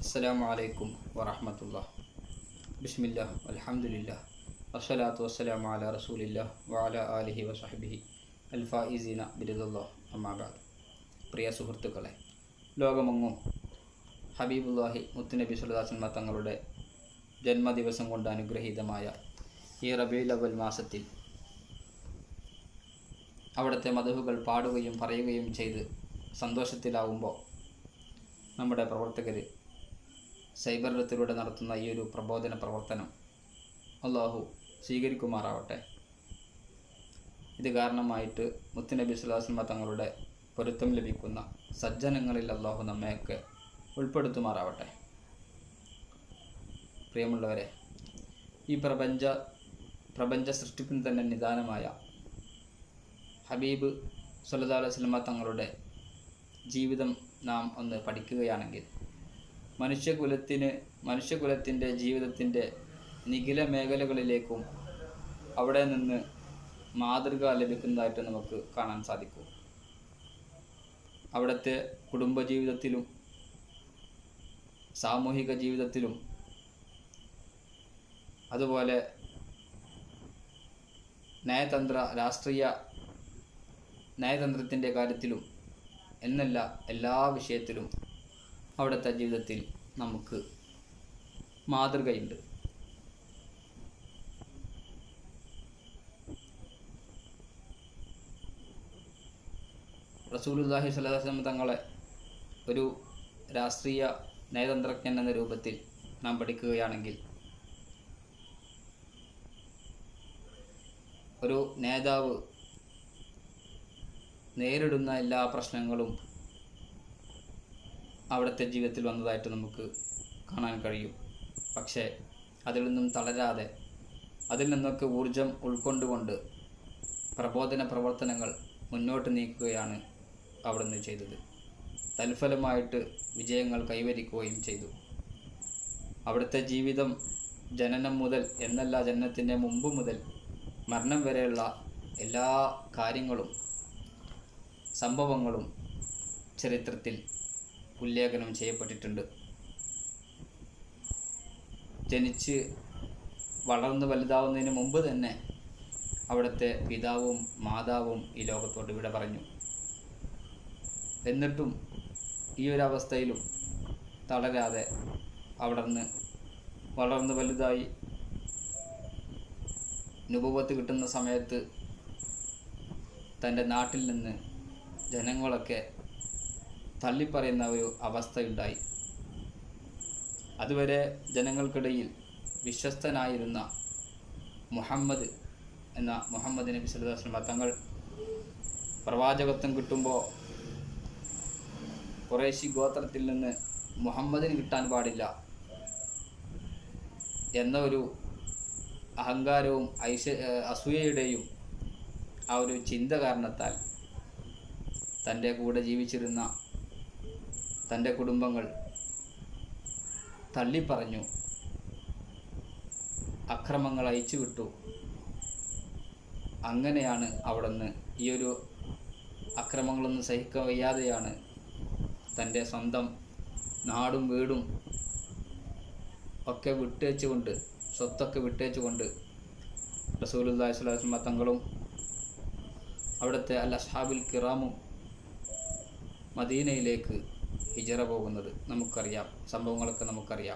അസ്സലാമു അലൈക്കും വറഹമത്തുള്ള ബിസ്മില്ല അൽഹംദുലില്ല വസ്സലാത്തു വസ്സലാമു അല റസൂലില്ല വഅല ആലിഹി വസഹബിഹി അൽഫായിസീന ബിരുദുള്ള അമ്മാബാദ് പ്രിയ സുഹൃത്തുക്കളെ ലോകമെങ്ങും ഹബീബുല്ലാഹി മുത്തുനബി സുലദാസന്മാർ തങ്ങളുടെ ജന്മദിവസം കൊണ്ട് അനുഗ്രഹീതമായ ഈ റബീൽ അവൽ മാസത്തിൽ അവിടുത്തെ മധുഹുകൾ പാടുകയും പറയുകയും ചെയ്ത് സന്തോഷത്തിലാവുമ്പോൾ നമ്മുടെ പ്രവർത്തകർ സൈബറിലത്തിലൂടെ നടത്തുന്ന ഈ ഒരു പ്രബോധന പ്രവർത്തനം അള്ളാഹു സ്വീകരിക്കുമാറാവട്ടെ ഇത് കാരണമായിട്ട് മുത്തുനബി സുല്ലാസ്മ തങ്ങളുടെ പൊരുത്തം ലഭിക്കുന്ന സജ്ജനങ്ങളിൽ അള്ളാഹു നമ്മയൊക്കെ ഉൾപ്പെടുത്തുമാറാവട്ടെ പ്രിയമുള്ളവരെ ഈ പ്രപഞ്ച പ്രപഞ്ച സൃഷ്ടിപ്പിന് തന്നെ നിദാനമായ ഹബീബ് സല്ലല്ലാഹു അലൈഹി വസല്ലമ തങ്ങളുടെ ജീവിതം നാം ഒന്ന് പഠിക്കുകയാണെങ്കിൽ മനുഷ്യകുലത്തിന് മനുഷ്യകുലത്തിൻ്റെ ജീവിതത്തിൻ്റെ നിഖില മേഖലകളിലേക്കും അവിടെ നിന്ന് മാതൃക ലഭിക്കുന്നതായിട്ട് നമുക്ക് കാണാൻ സാധിക്കും അവിടുത്തെ കുടുംബജീവിതത്തിലും സാമൂഹിക ജീവിതത്തിലും അതുപോലെ നയതന്ത്ര രാഷ്ട്രീയ നയതന്ത്രത്തിൻ്റെ കാര്യത്തിലും എന്നല്ല എല്ലാ വിഷയത്തിലും അവിടുത്തെ ജീവിതത്തിൽ നമുക്ക് മാതൃകയുണ്ട് റസൂലുല്ലാഹി സ്വലാസ്ലം തങ്ങളെ ഒരു രാഷ്ട്രീയ നയതന്ത്രജ്ഞൻ എന്ന രൂപത്തിൽ നാം പഠിക്കുകയാണെങ്കിൽ ഒരു നേതാവ് നേരിടുന്ന എല്ലാ പ്രശ്നങ്ങളും അവിടുത്തെ ജീവിതത്തിൽ വന്നതായിട്ട് നമുക്ക് കാണാൻ കഴിയും പക്ഷേ അതിൽ നിന്നും തളരാതെ അതിൽ നിന്നൊക്കെ ഊർജം ഉൾക്കൊണ്ടുകൊണ്ട് പ്രബോധന പ്രവർത്തനങ്ങൾ മുന്നോട്ട് നീക്കുകയാണ് അവിടുന്ന് ചെയ്തത് തൽഫലമായിട്ട് വിജയങ്ങൾ കൈവരിക്കുകയും ചെയ്തു അവിടുത്തെ ജീവിതം ജനനം മുതൽ എന്നല്ല ജനനത്തിൻ്റെ മുമ്പ് മുതൽ മരണം വരെയുള്ള എല്ലാ കാര്യങ്ങളും സംഭവങ്ങളും ചരിത്രത്തിൽ ഉല്ലേഖനം ചെയ്യപ്പെട്ടിട്ടുണ്ട് ജനിച്ച് വളർന്ന് വലുതാവുന്നതിന് മുമ്പ് തന്നെ അവിടുത്തെ പിതാവും മാതാവും ഈ ലോകത്തോട് വിട പറഞ്ഞു എന്നിട്ടും ഈ ഒരു അവസ്ഥയിലും തളരാതെ അവിടുന്ന് വളർന്ന് വലുതായി നുപവത്ത് കിട്ടുന്ന സമയത്ത് തൻ്റെ നാട്ടിൽ നിന്ന് ജനങ്ങളൊക്കെ തള്ളിപ്പറയുന്ന ഒരു അവസ്ഥയുണ്ടായി അതുവരെ ജനങ്ങൾക്കിടയിൽ വിശ്വസ്തനായിരുന്ന മുഹമ്മദ് എന്ന മുഹമ്മദ് നബി സല്ലാസ്ലമ തങ്ങൾ പ്രവാചകത്വം കിട്ടുമ്പോൾ കുറേശി ഗോത്രത്തിൽ നിന്ന് മുഹമ്മദിന് കിട്ടാൻ പാടില്ല എന്ന ഒരു അഹങ്കാരവും ഐശ്വ അസൂയയുടെയും ആ ഒരു ചിന്ത കാരണത്താൽ തൻ്റെ കൂടെ ജീവിച്ചിരുന്ന തൻ്റെ കുടുംബങ്ങൾ തള്ളിപ്പറഞ്ഞു അക്രമങ്ങൾ അയച്ചുവിട്ടു അങ്ങനെയാണ് അവിടുന്ന് ഈ ഒരു അക്രമങ്ങളൊന്നും സഹിക്കാൻ വയ്യാതെയാണ് തൻ്റെ സ്വന്തം നാടും വീടും ഒക്കെ വിട്ടേച്ചുകൊണ്ട് സ്വത്തൊക്കെ വിട്ടേച്ചുകൊണ്ട് റസൂലുല്ലാഹി സ്വലാസ്മ തങ്ങളും അവിടുത്തെ അൽ അസ്ഹാബിൽ കിറാമും മദീനയിലേക്ക് ഹിജറ പോകുന്നത് നമുക്കറിയാം സംഭവങ്ങളൊക്കെ നമുക്കറിയാം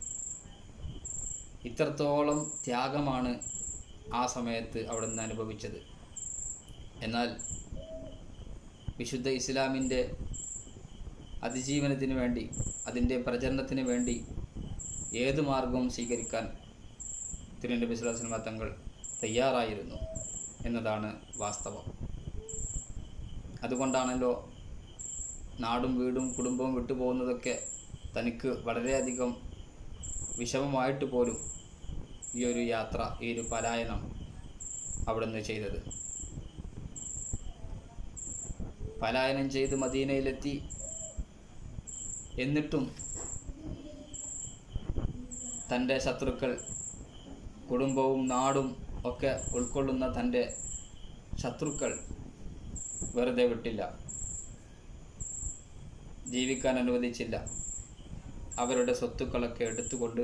ഇത്രത്തോളം ത്യാഗമാണ് ആ സമയത്ത് അവിടെ നിന്ന് അനുഭവിച്ചത് എന്നാൽ വിശുദ്ധ ഇസ്ലാമിൻ്റെ അതിജീവനത്തിന് വേണ്ടി അതിൻ്റെ പ്രചരണത്തിന് വേണ്ടി ഏത് മാർഗവും സ്വീകരിക്കാൻ തിരുനബി സുല്ലാസ്ലമ തങ്ങൾ തയ്യാറായിരുന്നു എന്നതാണ് വാസ്തവം അതുകൊണ്ടാണല്ലോ നാടും വീടും കുടുംബവും വിട്ടുപോകുന്നതൊക്കെ തനിക്ക് വളരെയധികം വിഷമമായിട്ട് പോലും ഈ ഒരു യാത്ര ഈ ഒരു പലായനം അവിടുന്ന് ചെയ്തത് പലായനം ചെയ്ത് മദീനയിലെത്തി എന്നിട്ടും തൻ്റെ ശത്രുക്കൾ കുടുംബവും നാടും ഒക്കെ ഉൾക്കൊള്ളുന്ന തൻ്റെ ശത്രുക്കൾ വെറുതെ വിട്ടില്ല ജീവിക്കാൻ അനുവദിച്ചില്ല അവരുടെ സ്വത്തുക്കളൊക്കെ എടുത്തുകൊണ്ട്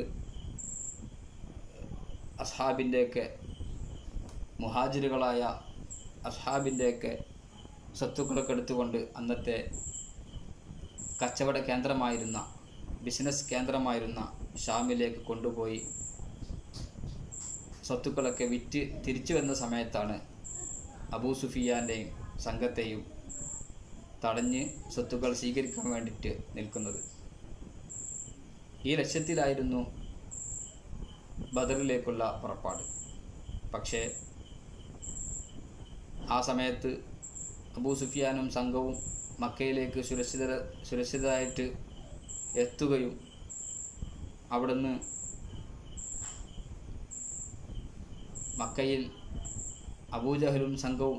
അസ്ഹാബിൻ്റെയൊക്കെ മുഹാജിറുകളായ അസ്ഹാബിൻ്റെയൊക്കെ സ്വത്തുക്കളൊക്കെ എടുത്തുകൊണ്ട് അന്നത്തെ കച്ചവട കേന്ദ്രമായിരുന്ന ബിസിനസ് കേന്ദ്രമായിരുന്ന ഷാമിലേക്ക് കൊണ്ടുപോയി സ്വത്തുക്കളൊക്കെ വിറ്റ് തിരിച്ചു വന്ന സമയത്താണ് അബൂ സുഫിയാൻ്റെയും സംഘത്തെയും തടഞ്ഞ് സ്വത്തുക്കൾ സ്വീകരിക്കാൻ വേണ്ടിയിട്ട് നിൽക്കുന്നത് ഈ ലക്ഷ്യത്തിലായിരുന്നു ബദറിലേക്കുള്ള പുറപ്പാട് പക്ഷേ ആ സമയത്ത് അബൂ സുഫിയാനും സംഘവും മക്കയിലേക്ക് സുരക്ഷിത സുരക്ഷിതരായിട്ട് എത്തുകയും അവിടുന്ന് മക്കയിൽ അബൂജഹലും സംഘവും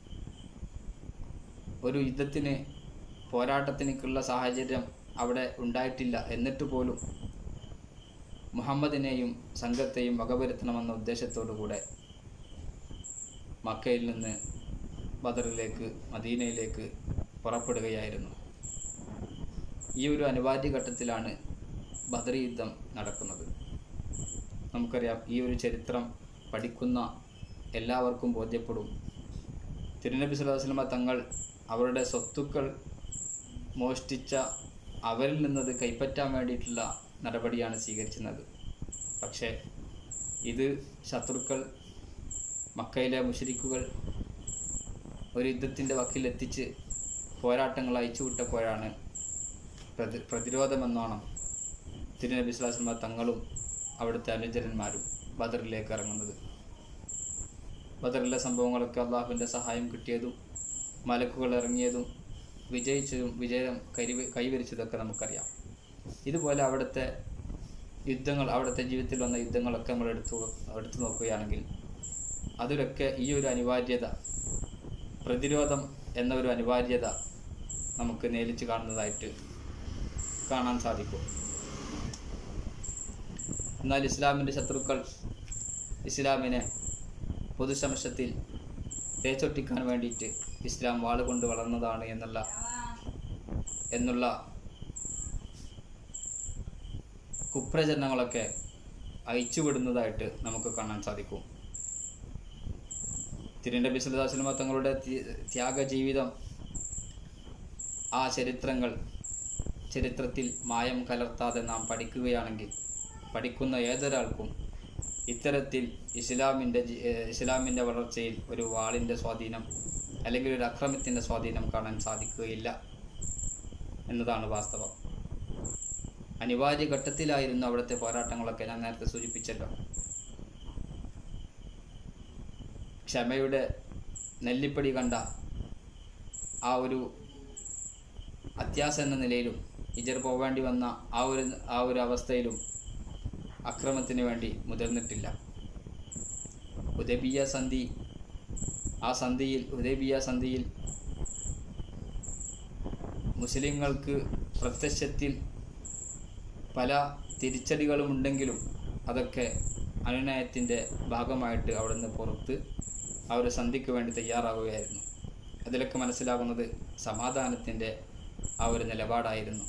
ഒരു യുദ്ധത്തിന് പോരാട്ടത്തിനേക്കുള്ള സാഹചര്യം അവിടെ ഉണ്ടായിട്ടില്ല എന്നിട്ട് പോലും മുഹമ്മദിനെയും സംഘത്തെയും വകവരുത്തണമെന്ന ഉദ്ദേശത്തോടു കൂടെ മക്കയിൽ നിന്ന് ബദറിലേക്ക് മദീനയിലേക്ക് പുറപ്പെടുകയായിരുന്നു ഈ ഒരു അനിവാര്യ ഘട്ടത്തിലാണ് ബദർ യുദ്ധം നടക്കുന്നത് നമുക്കറിയാം ഈ ഒരു ചരിത്രം പഠിക്കുന്ന എല്ലാവർക്കും ബോധ്യപ്പെടും തിരുനബി സ്വല്ലല്ലാഹു അലൈഹി വസല്ലമ തങ്ങൾ അവരുടെ സ്വത്തുക്കൾ മോഷ്ടിച്ച അവരിൽ നിന്നത് കൈപ്പറ്റാൻ വേണ്ടിയിട്ടുള്ള നടപടിയാണ് സ്വീകരിച്ചിരുന്നത് പക്ഷേ ഇത് ശത്രുക്കൾ മക്കയിലെ മുഷരിക്കുകൾ ഒരു യുദ്ധത്തിൻ്റെ വക്കിലെത്തിച്ച് പോരാട്ടങ്ങൾ അയച്ചുവിട്ടപ്പോഴാണ് പ്രതി പ്രതിരോധമെന്നോണം തിരുനബി സ്വല്ലല്ലാഹു അലൈഹി വസല്ലമ തങ്ങളും അവിടുത്തെ അനുചരന്മാരും ബദറിലേക്ക് ഇറങ്ങുന്നത് ബദറിലെ സംഭവങ്ങളൊക്കെ അള്ളാഹുവിൻ്റെ സഹായം കിട്ടിയതും മലക്കുകൾ ഇറങ്ങിയതും വിജയിച്ചതും വിജയം കൈ കൈവരിച്ചതൊക്കെ നമുക്കറിയാം ഇതുപോലെ അവിടുത്തെ യുദ്ധങ്ങൾ അവിടുത്തെ ജീവിതത്തിൽ വന്ന യുദ്ധങ്ങളൊക്കെ നമ്മൾ എടുത്തു എടുത്തു നോക്കുകയാണെങ്കിൽ അതിലൊക്കെ ഈ ഒരു അനിവാര്യത പ്രതിരോധം എന്ന ഒരു അനിവാര്യത നമുക്ക് നേരിച്ച് കാണുന്നതായിട്ട് കാണാൻ സാധിക്കും എന്നാൽ ഇസ്ലാമിൻ്റെ ശത്രുക്കൾ ഇസ്ലാമിനെ പൊതുസമക്ഷത്തിൽ തേച്ചൊട്ടിക്കാൻ വേണ്ടിയിട്ട് ഇസ്ലാം വാളുകൊണ്ട് വളർന്നതാണ് എന്നുള്ള എന്നുള്ള കുപ്രചരണങ്ങളൊക്കെ അയച്ചുവിടുന്നതായിട്ട് നമുക്ക് കാണാൻ സാധിക്കും തിരുനബി സല്ലല്ലാഹു അലൈഹി വസല്ലമ തങ്ങളുടെ ത്യ- ത്യാഗ ജീവിതം ആ ചരിത്രങ്ങൾ ചരിത്രത്തിൽ മായം കലർത്താതെ നാം പഠിക്കുകയാണെങ്കിൽ പഠിക്കുന്ന ഏതൊരാൾക്കും ഇത്തരത്തിൽ ഇസ്ലാമിൻ്റെ ജി- ഏഹ് ഇസ്ലാമിൻ്റെ വളർച്ചയിൽ ഒരു വാളിൻ്റെ സ്വാധീനം അല്ലെങ്കിൽ ഒരു അക്രമത്തിൻ്റെ സ്വാധീനം കാണാൻ സാധിക്കുകയില്ല എന്നതാണ് വാസ്തവം അനിവാര്യ ഘട്ടത്തിലായിരുന്നു അവിടുത്തെ പോരാട്ടങ്ങളൊക്കെ ഞാൻ നേരത്തെ സൂചിപ്പിച്ചല്ലോ ക്ഷമയുടെ നെല്ലിപ്പടി കണ്ട ആ ഒരു അത്യാസ എന്ന നിലയിലും ഇജർ പോവേണ്ടി വന്ന ആ ഒരു ആ ഒരു അവസ്ഥയിലും അക്രമത്തിന് വേണ്ടി മുതിർന്നിട്ടില്ല ഉദബിയ സന്ധി ആ സന്ധിയിൽ ഉദബിയ സന്ധിയിൽ മുസ്ലിങ്ങൾക്ക് പ്രത്യക്ഷത്തിൽ പല തിരിച്ചടികളും ഉണ്ടെങ്കിലും അതൊക്കെ അനുനയത്തിൻ്റെ ഭാഗമായിട്ട് അവിടുന്ന് പുറത്ത് ആ ഒരു സന്ധിക്ക് വേണ്ടി തയ്യാറാവുകയായിരുന്നു അതിലൊക്കെ മനസ്സിലാകുന്നത് സമാധാനത്തിൻ്റെ ആ ഒരു നിലപാടായിരുന്നു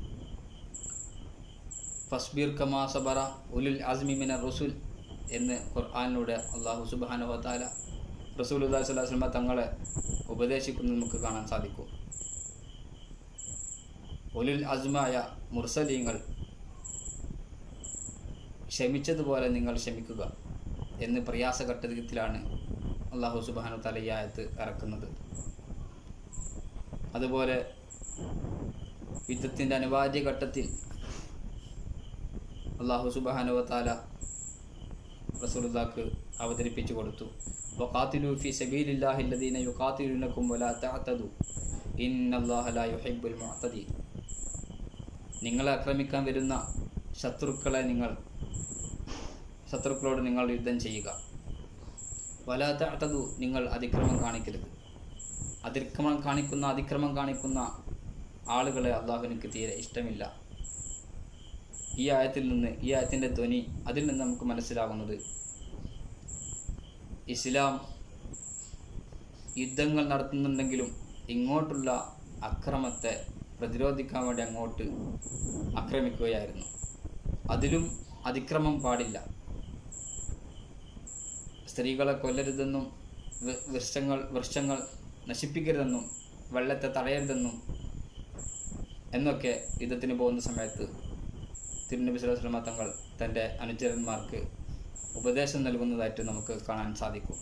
ഫസ്ബീർ കമാ സബറ ഉലുൽ അസ്മി മിന റസുൽ എന്ന് ഖുർആാനിലൂടെ അള്ളാഹു സുബാന വത്താല റസൂൽ ഉല്ലാ സ്വലാസ്ലമ തങ്ങളെ ഉപദേശിക്കുന്നത് നമുക്ക് കാണാൻ സാധിക്കും ഉലുൽ അസ്മായ മുർസലീങ്ങൾ ക്ഷമിച്ചതുപോലെ നിങ്ങൾ ക്ഷമിക്കുക എന്ന് പ്രയാസഘട്ടത്തിലാണ് അള്ളാഹു സുബാനു തല ഈ ആയത്ത് ഇറക്കുന്നത് അതുപോലെ യുദ്ധത്തിൻ്റെ അനിവാര്യ ഘട്ടത്തിൽ അള്ളാഹു സുബാനുവത്താല റസൂലുള്ളാക്ക് അവതരിപ്പിച്ചു കൊടുത്തു വഖാത്തിലു ഫി സബീലില്ലാഹി അല്ലദീന യുഖാത്തിലുനകും വലാ തഅതദു ഇന്നല്ലാഹ ലാ യുഹിബ്ബുൽ മുഅ്തദീൻ നിങ്ങളെ ആക്രമിക്കാൻ വരുന്ന ശത്രുക്കളെ നിങ്ങൾ ശത്രുക്കളോട് നിങ്ങൾ യുദ്ധം ചെയ്യുക വലാ തഅതദു നിങ്ങൾ അതിക്രമം കാണിക്കരുത് അതിക്രമം കാണിക്കുന്ന അതിക്രമം കാണിക്കുന്ന ആളുകളെ അള്ളാഹുവിനക്ക് തീരെ ഇഷ്ടമില്ല ഈ ആയത്തിൽ നിന്ന് ഈ ആയത്തിൻ്റെ ധ്വനി അതിൽ നിന്ന് നമുക്ക് മനസ്സിലാകുന്നത് ഇസ്ലാം യുദ്ധങ്ങൾ നടത്തുന്നുണ്ടെങ്കിലും ഇങ്ങോട്ടുള്ള അക്രമത്തെ പ്രതിരോധിക്കാൻ വേണ്ടി അങ്ങോട്ട് ആക്രമിക്കുകയായിരുന്നു അതിലും അതിക്രമം പാടില്ല സ്ത്രീകളെ കൊല്ലരുതെന്നും വൃ- വൃക്ഷങ്ങൾ വൃക്ഷങ്ങൾ നശിപ്പിക്കരുതെന്നും വെള്ളത്തെ തടയരുതെന്നും എന്നൊക്കെ യുദ്ധത്തിന് പോകുന്ന സമയത്ത് തിരുനബി സ്വലമ തങ്ങൾ തൻ്റെ അനുചരന്മാർക്ക് ഉപദേശം നൽകുന്നതായിട്ട് നമുക്ക് കാണാൻ സാധിക്കും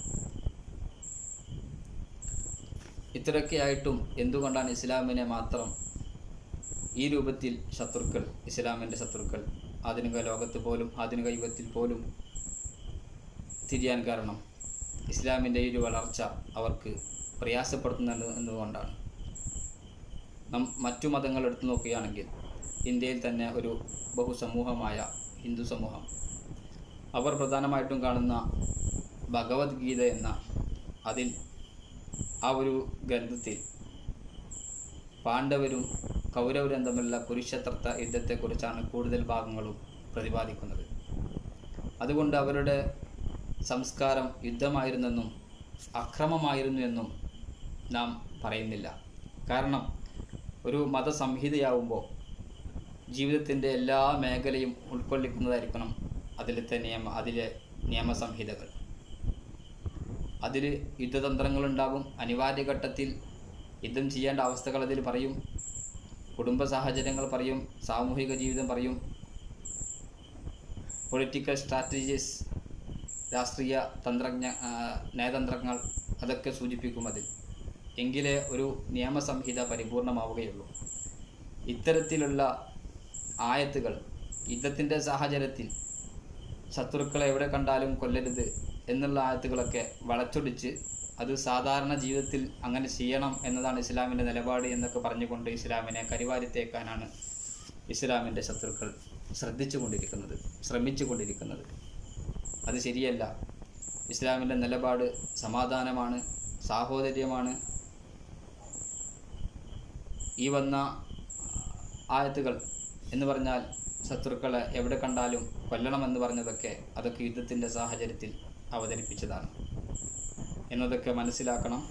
ഇത്രയൊക്കെയായിട്ടും എന്തുകൊണ്ടാണ് ഇസ്ലാമിനെ മാത്രം ഈ രൂപത്തിൽ ശത്രുക്കൾ ഇസ്ലാമിൻ്റെ ശത്രുക്കൾ ആധുനിക ലോകത്ത് പോലും ആധുനിക യുഗത്തിൽ പോലും തിരിയാൻ കാരണം ഇസ്ലാമിൻ്റെ ഈ ഒരു വളർച്ച അവർക്ക് പ്രയാസപ്പെടുത്തുന്നുണ്ട് എന്നതുകൊണ്ടാണ് നം മറ്റു മതങ്ങൾ എടുത്തു നോക്കുകയാണെങ്കിൽ ഇന്ത്യയിൽ തന്നെ ഒരു ബഹുസമൂഹമായ ഹിന്ദു സമൂഹം അവർ പ്രധാനമായിട്ടും കാണുന്ന ഭഗവത്ഗീത എന്ന അതിൽ ആ ഒരു ഗ്രന്ഥത്തിൽ പാണ്ഡവരും കൗരവരും തമ്മിലുള്ള കുരുക്ഷത്രത്ത യുദ്ധത്തെക്കുറിച്ചാണ് കൂടുതൽ ഭാഗങ്ങളും പ്രതിപാദിക്കുന്നത് അതുകൊണ്ട് അവരുടെ സംസ്കാരം യുദ്ധമായിരുന്നെന്നും അക്രമമായിരുന്നു എന്നും നാം പറയുന്നില്ല കാരണം ഒരു മതസംഹിതയാവുമ്പോൾ ജീവിതത്തിൻ്റെ എല്ലാ മേഖലയും ഉൾക്കൊള്ളിക്കുന്നതായിരിക്കണം അതിലത്തെ നിയമ അതിലെ നിയമസംഹിതകൾ അതിൽ യുദ്ധതന്ത്രങ്ങളുണ്ടാകും അനിവാര്യ ഘട്ടത്തിൽ യുദ്ധം ചെയ്യേണ്ട അവസ്ഥകൾ അതിൽ പറയും കുടുംബ സാഹചര്യങ്ങൾ പറയും സാമൂഹിക ജീവിതം പറയും പൊളിറ്റിക്കൽ സ്ട്രാറ്റജീസ് രാഷ്ട്രീയ തന്ത്രജ്ഞ ആ, നയതന്ത്രങ്ങൾ അതൊക്കെ സൂചിപ്പിക്കും അതിൽ എങ്കിലേ ഒരു നിയമസംഹിത പരിപൂർണമാവുകയുള്ളൂ ഇത്തരത്തിലുള്ള ആയത്തുകൾ യുദ്ധത്തിൻ്റെ സാഹചര്യത്തിൽ ശത്രുക്കളെ എവിടെ കണ്ടാലും കൊല്ലരുത് എന്നുള്ള ആയത്തുകളൊക്കെ വളച്ചൊടിച്ച് അത് സാധാരണ ജീവിതത്തിൽ അങ്ങനെ ചെയ്യണം എന്നതാണ് ഇസ്ലാമിൻ്റെ നിലപാട് എന്നൊക്കെ പറഞ്ഞുകൊണ്ട് ഇസ്ലാമിനെ കരിവാരിത്തേക്കാനാണ് ഇസ്ലാമിൻ്റെ ശത്രുക്കൾ ശ്രദ്ധിച്ചു കൊണ്ടിരിക്കുന്നത് ശ്രമിച്ചു കൊണ്ടിരിക്കുന്നത് അത് ശരിയല്ല ഇസ്ലാമിൻ്റെ നിലപാട് സമാധാനമാണ് സാഹോദര്യമാണ് ഈ വന്ന ആയത്തുകൾ എന്ന് പറഞ്ഞാൽ ശത്രുക്കളെ എവിടെ കണ്ടാലും കൊല്ലണമെന്ന് പറഞ്ഞതൊക്കെ അതൊക്കെ യുദ്ധത്തിൻ്റെ സാഹചര്യത്തിൽ അവതരിപ്പിച്ചതാണ് എന്നതൊക്കെ മനസ്സിലാക്കണം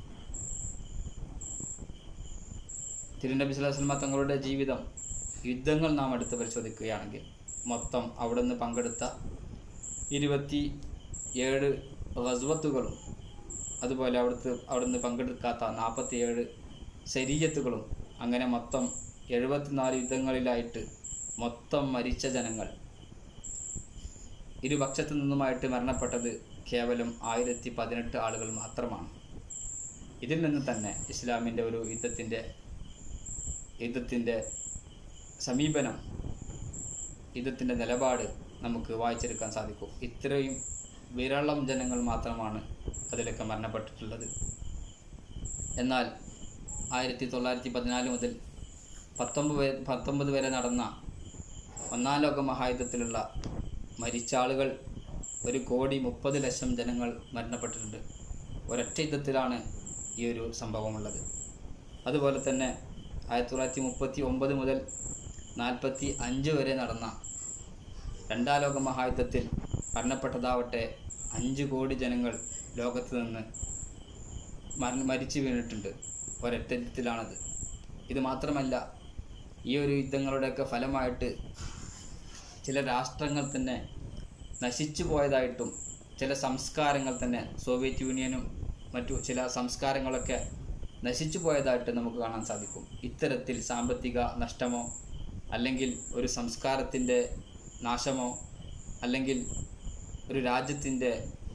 തിരുനബി സ്വലാസ്ലമ തങ്ങളുടെ ജീവിതം യുദ്ധങ്ങൾ നാം എടുത്ത് പരിശോധിക്കുകയാണെങ്കിൽ മൊത്തം അവിടെ നിന്ന് പങ്കെടുത്ത ഇരുപത്തി ഏഴ് റസ്വത്തുകളും അതുപോലെ അവിടുത്തെ അവിടുന്ന് പങ്കെടുക്കാത്ത നാൽപ്പത്തിയേഴ് ശരീരത്തുകളും അങ്ങനെ മൊത്തം എഴുപത്തിനാല് യുദ്ധങ്ങളിലായിട്ട് മൊത്തം മരിച്ച ജനങ്ങൾ ഇരുപക്ഷത്തു നിന്നുമായിട്ട് മരണപ്പെട്ടത് കേവലം ആയിരത്തി പതിനെട്ട് ആളുകൾ മാത്രമാണ് ഇതിൽ നിന്ന് തന്നെ ഇസ്ലാമിൻ്റെ ഒരു യുദ്ധത്തിൻ്റെ യുദ്ധത്തിൻ്റെ സമീപനം യുദ്ധത്തിൻ്റെ നിലപാട് നമുക്ക് വായിച്ചെടുക്കാൻ സാധിക്കും ഇത്രയും വിരളം ജനങ്ങൾ മാത്രമാണ് അതിലൊക്കെ മരണപ്പെട്ടിട്ടുള്ളത് എന്നാൽ ആയിരത്തി തൊള്ളായിരത്തി പതിനാല് മുതൽ പത്തൊമ്പത് വരെ പത്തൊമ്പത് വരെ നടന്ന ഒന്നാം ലോക മഹായുദ്ധത്തിലുള്ള മരിച്ച ആളുകൾ ഒരു കോടി മുപ്പത് ലക്ഷം ജനങ്ങൾ മരണപ്പെട്ടിട്ടുണ്ട് ഒരൊറ്റ യുദ്ധത്തിലാണ് ഈ ഒരു സംഭവമുള്ളത് അതുപോലെ തന്നെ ആയിരത്തി തൊള്ളായിരത്തി മുപ്പത്തി ഒമ്പത് മുതൽ നാൽപ്പത്തി അഞ്ച് വരെ നടന്ന രണ്ടാം ലോക മഹായുദ്ധത്തിൽ മരണപ്പെട്ടതാവട്ടെ അഞ്ച് കോടി ജനങ്ങൾ ലോകത്ത് നിന്ന് മരണ മരിച്ചു വീണിട്ടുണ്ട് ഒരൊറ്റ യുദ്ധത്തിലാണത് ഇത് മാത്രമല്ല ഈ ഒരു യുദ്ധങ്ങളുടെയൊക്കെ ഫലമായിട്ട് ചില രാഷ്ട്രങ്ങൾ തന്നെ നശിച്ചു പോയതായിട്ടും ചില സംസ്കാരങ്ങൾ തന്നെ സോവിയറ്റ് യൂണിയനും മറ്റു ചില സംസ്കാരങ്ങളൊക്കെ നശിച്ചു പോയതായിട്ട് നമുക്ക് കാണാൻ സാധിക്കും ഇത്തരത്തിൽ സാമ്പത്തിക നഷ്ടമോ അല്ലെങ്കിൽ ഒരു സംസ്കാരത്തിൻ്റെ നാശമോ അല്ലെങ്കിൽ ഒരു രാജ്യത്തിൻ്റെ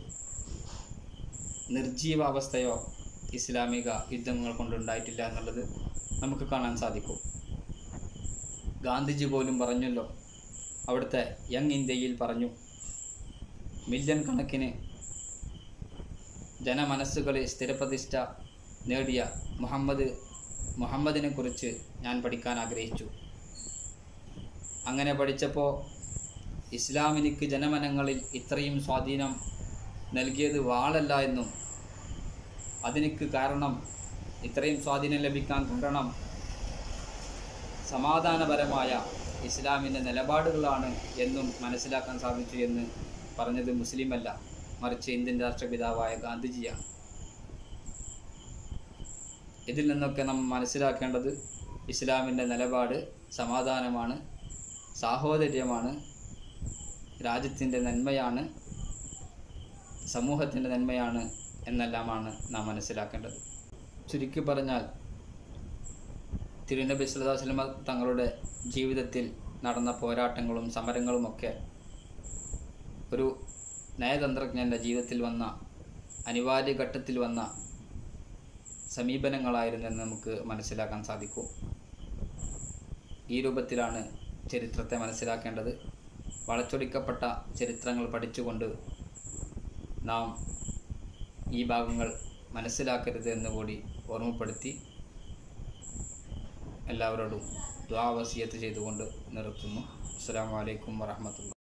നിർജീവാവസ്ഥയോ ഇസ്ലാമിക യുദ്ധങ്ങൾ കൊണ്ടുണ്ടായിട്ടില്ല എന്നുള്ളത് നമുക്ക് കാണാൻ സാധിക്കും ഗാന്ധിജി പോലും പറഞ്ഞല്ലോ അവിടുത്തെ യങ് ഇന്ത്യയിൽ പറഞ്ഞു മില്യൺ കണക്കിന് ജനമനസ്സുകളിൽ സ്ഥിരപ്രതിഷ്ഠ നേടിയ മുഹമ്മദ് മുഹമ്മദിനെ കുറിച്ച് ഞാൻ പഠിക്കാൻ ആഗ്രഹിച്ചു അങ്ങനെ പഠിച്ചപ്പോൾ ഇസ്ലാമിനിക്ക് ജനമനങ്ങളിൽ ഇത്രയും സ്വാധീനം നൽകിയത് വാളല്ല എന്നും അതിനിക്ക് കാരണം ഇത്രയും സ്വാധീനം ലഭിക്കാൻ കാരണം സമാധാനപരമായ ഇസ്ലാമിൻ്റെ നിലപാടുകളാണ് എന്നും മനസ്സിലാക്കാൻ സാധിച്ചു എന്ന് പറഞ്ഞത് മുസ്ലിമല്ല മറിച്ച് ഇന്ത്യൻ രാഷ്ട്രപിതാവായ ഗാന്ധിജിയാണ് ഇതിൽ നിന്നൊക്കെ നാം മനസ്സിലാക്കേണ്ടത് ഇസ്ലാമിൻ്റെ നിലപാട് സമാധാനമാണ് സാഹോദര്യമാണ് രാജ്യത്തിൻ്റെ നന്മയാണ് സമൂഹത്തിൻ്റെ നന്മയാണ് എന്നെല്ലാമാണ് നാം മനസ്സിലാക്കേണ്ടത് ചുരുക്കി പറഞ്ഞാൽ തിരുനബി സല്ലല്ലാഹു അലൈഹി വസല്ലമ തങ്ങളുടെ ജീവിതത്തിൽ നടന്ന പോരാട്ടങ്ങളും സമരങ്ങളുമൊക്കെ ഒരു നയതന്ത്രജ്ഞൻ്റെ ജീവിതത്തിൽ വന്ന അനിവാര്യ ഘട്ടത്തിൽ വന്ന സമീപനങ്ങളായിരുന്നു എന്ന് നമുക്ക് മനസ്സിലാക്കാൻ സാധിക്കും ഈ രൂപത്തിലാണ് ചരിത്രത്തെ മനസ്സിലാക്കേണ്ടത് വളച്ചൊടിക്കപ്പെട്ട ചരിത്രങ്ങൾ പഠിച്ചുകൊണ്ട് നാം ഈ ഭാഗങ്ങൾ മനസ്സിലാക്കരുത് എന്നുകൂടി ഓർമ്മപ്പെടുത്തി എല്ലാവരോടും ദ്വാവസിയത്ത് ചെയ്തുകൊണ്ട് നിർത്തുന്നു അസ്സാം വലൈക്കും വറഹമത്തുള്ള